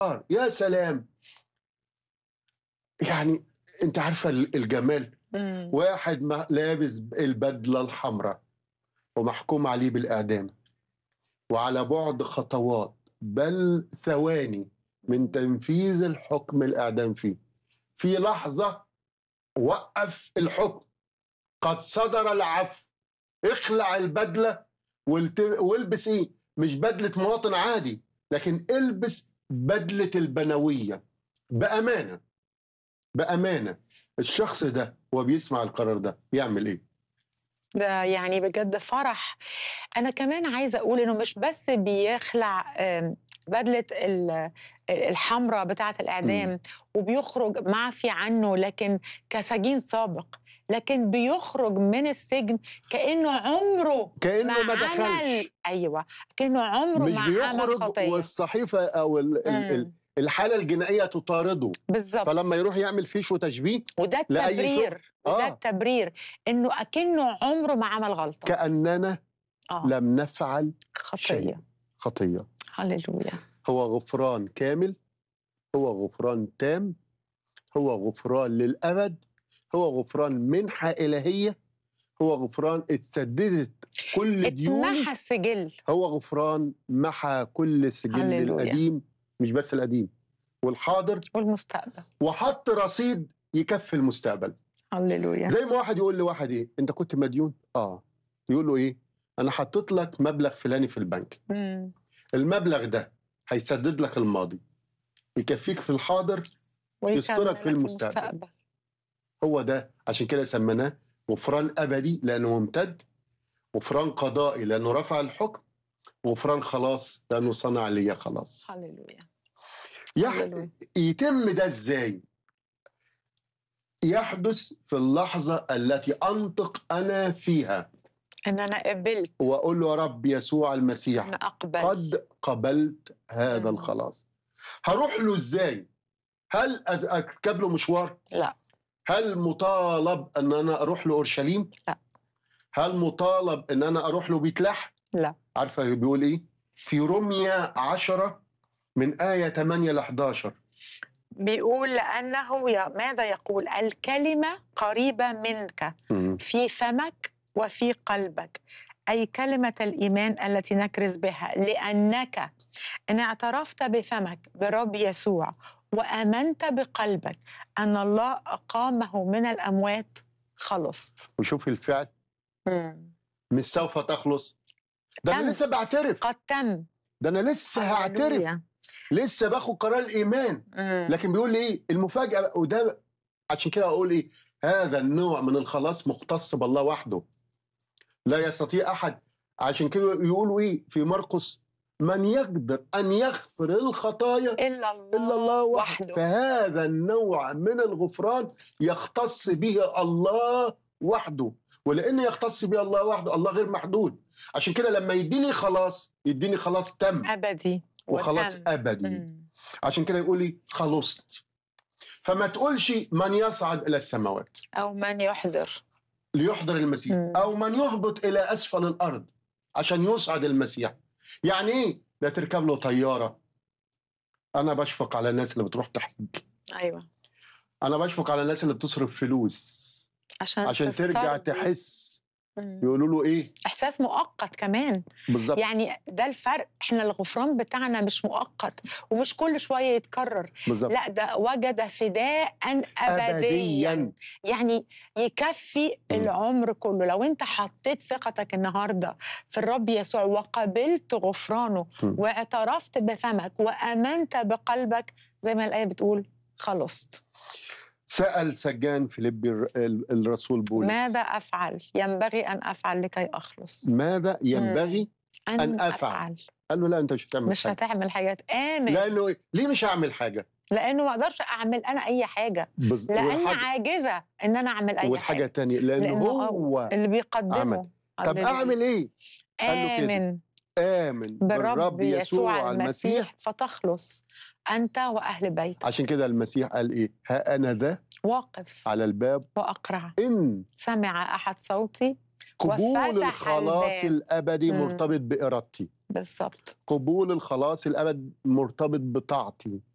يا سلام يعني انت عارفه الجمال مم. واحد ما- لابس البدله الحمراء ومحكوم عليه بالاعدام وعلى بعد خطوات بل ثواني من تنفيذ الحكم الاعدام فيه في لحظه وقف الحكم قد صدر العفو اخلع البدله والت... والبس ايه مش بدله مواطن عادي لكن البس بدله البنويه بامانه بامانه الشخص ده وهو بيسمع القرار ده يعمل ايه ده يعني بجد فرح انا كمان عايزه اقول انه مش بس بيخلع آم، بدله ال- الحمراء بتاعه الاعدام وبيخرج معفي عنه لكن كسجين سابق لكن بيخرج من السجن كانه عمره كانه ما عمل دخلش ايوه كانه عمره مش ما عمل بيخرج خطيه والصحيفه او ال... ال... ال- مم. الحاله الجنائيه تطارده بالظبط فلما يروح يعمل فيش وتشبيه وده لأي التبرير وده آه. التبرير انه اكنه عمره ما عمل غلطه كاننا اه لم نفعل خطيه خطيه هللويا هو غفران كامل هو غفران تام هو غفران للأبد هو غفران منحة إلهية هو غفران اتسددت كل ديون اتمحى السجل هو غفران محى كل سجل هللويا. القديم مش بس القديم والحاضر والمستقبل وحط رصيد يكفي المستقبل هللويا زي ما واحد يقول لواحد ايه انت كنت مديون اه يقول له ايه انا حطيت لك مبلغ فلاني في البنك مم. المبلغ ده هيسدد لك الماضي يكفيك في الحاضر يسترك في ويكملك المستقبل. هو ده عشان كده سميناه غفران ابدي لانه ممتد غفران قضائي لانه رفع الحكم غفران خلاص لانه صنع لي خلاص هللويا يح... هللويا. يتم ده ازاي يحدث في اللحظه التي انطق انا فيها ان انا قبلت واقول له يا رب يسوع المسيح انا اقبل قد قبلت هذا مم. الخلاص هروح له ازاي هل أ- اركب له مشوار لا هل مطالب ان انا اروح له اورشليم لا. هل مطالب ان انا اروح له بيت لحم لا عارفه بيقول ايه في روميا 10 من آية 8 ل 11 بيقول لانه يا ماذا يقول الكلمه قريبه منك في فمك وفي قلبك اي كلمه الايمان التي نكرز بها لانك ان اعترفت بفمك برب يسوع وامنت بقلبك ان الله اقامه من الاموات خلصت وشوف الفعل مش سوف تخلص ده انا تم. لسه بعترف قد تم ده انا لسه هعترف هللويا. لسه باخد قرار الايمان مم. لكن بيقول لي ايه المفاجاه وده عشان كده اقول ايه هذا النوع من الخلاص مختص بالله وحده لا يستطيع احد عشان كده يقولوا ايه في مرقس من يقدر ان يغفر الخطايا الا الله الا الله وحده وحده. فهذا النوع من الغفران يختص به الله وحده ولان يختص به الله وحده الله غير محدود عشان كده لما يديني خلاص يديني خلاص تم ابدي وخلاص وتم. ابدي مم. عشان كده يقول لي خلصت فما تقولش من يصعد الى السماوات او من يحضر ليحضر المسيح مم. او من يهبط الى اسفل الارض عشان يصعد المسيح يعني ايه لا تركب له طياره انا بشفق على الناس اللي بتروح تحج ايوه انا بشفق على الناس اللي بتصرف فلوس عشان عشان ترجع تسترضي. تحس مم. يقولوا له ايه احساس مؤقت كمان بالظبط يعني ده الفرق احنا الغفران بتاعنا مش مؤقت ومش كل شويه يتكرر بالظبط لا ده وجد فداء ابديا أبدياً. يعني يكفي العمر كله لو انت حطيت ثقتك النهارده في الرب يسوع وقبلت غفرانه م. واعترفت بفمك وامنت بقلبك زي ما الايه بتقول خلصت سال سجان فيليبي الر- ال- الرسول بولس ماذا افعل ينبغي ان افعل لكي اخلص ماذا ينبغي أن أفعل. قال له لا انت مش هتعمل مش حاجه هتعمل حاجات امن لانه إيه؟ ليه مش هعمل حاجه لانه ما اقدرش اعمل انا اي حاجه بز... لاني والحاجة- عاجزه ان انا اعمل اي والحاجه حاجه الثانيه لانه لأنه هو اللي بيقدمه عمل. طب هللويا. اعمل ايه قال له كده. امن امن بالرب يسوع المسيح فتخلص انت واهل بيتك عشان كده المسيح قال ايه ها انا ذا واقف على الباب واقرع ان سمع احد صوتي قبول وفتح الخلاص الباب. الابدي مم. مرتبط بارادتي بالظبط قبول الخلاص الابد مرتبط بطاعتي